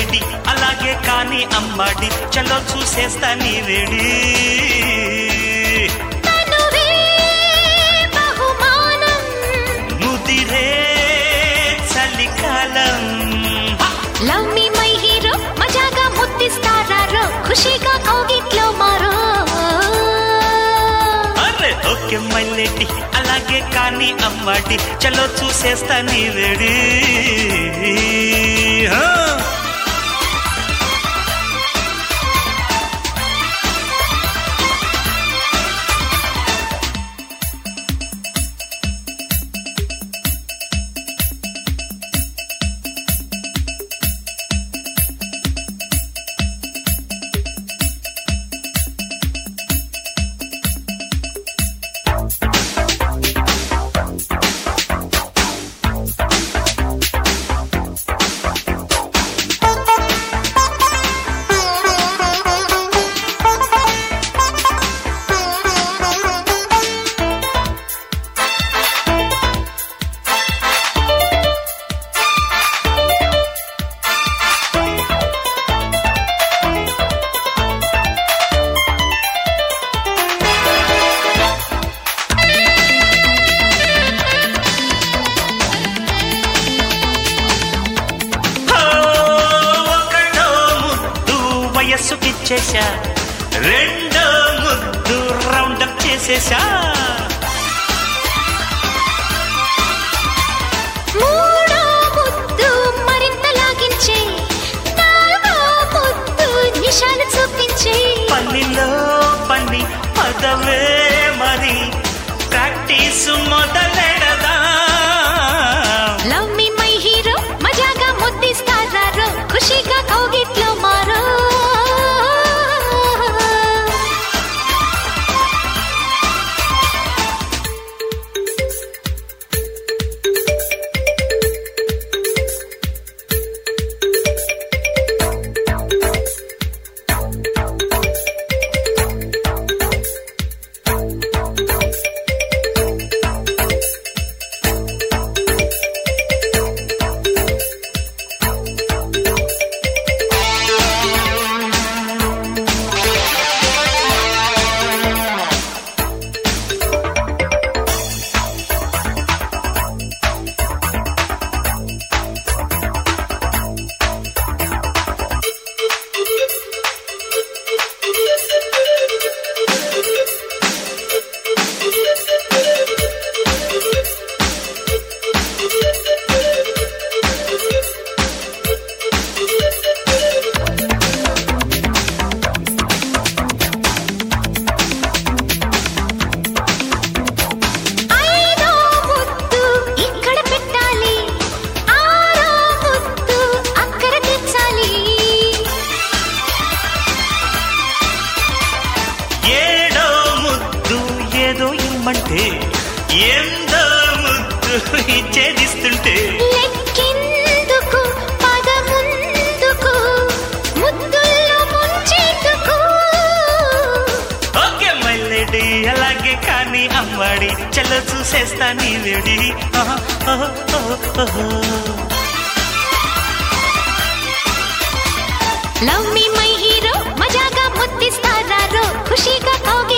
మెల్లటి అలాగే కాని అమ్మాడి చలో చూసేస్తా నీ వేడి తనువే బహుమానం ముదిరే చలికాలం లవ్ మీ మై హీరో మజాగా ముద్దిస్తారారో ఖుషిగా కౌగిట్లో మారో అరే ఓకే మల్లెటి అలాగే కాని అమ్మాడి చలో చూసేస్తా నీ వేడి ఆ. ఓ, ఒకటో ముద్దు వయస్సుకిచ్చేశా రెండో ముద్దు రౌండప్ చేసేశా మూడో ముద్దు మరింత లాగించే నాలుగో ముద్దు నిషాలు చూపించే పనిలో పని పదవే మరి ప్రాక్టీస్ మొదలెడదా లవ్ మీ మై హీరో మజాగా ముద్దిస్తారారో ఖుషిగా కౌగిట్లో మారో ఐదో ముద్దు ఇక్కడ పెట్టాలి ఆరో ముద్దు అక్కడ తెచ్చాలి ఏడో ముద్దు ఏదో ఇమ్మంటే ఎందో ముద్దు ఇచ్చేదిస్తుంటే లెక్కెందుకు పదముందుకు ముద్దుల్లో ముంచేందుకు ఓకే మల్లెడి అలాగే కానీ అమ్మాడి చలో చూసేస్తా నీ వేడి ఆహా, ఆహా, ఆహా, ఆహా. లవ్ మీ మై హీరో మజాగా ముద్దిస్తారారో ఖుషిగా కౌగి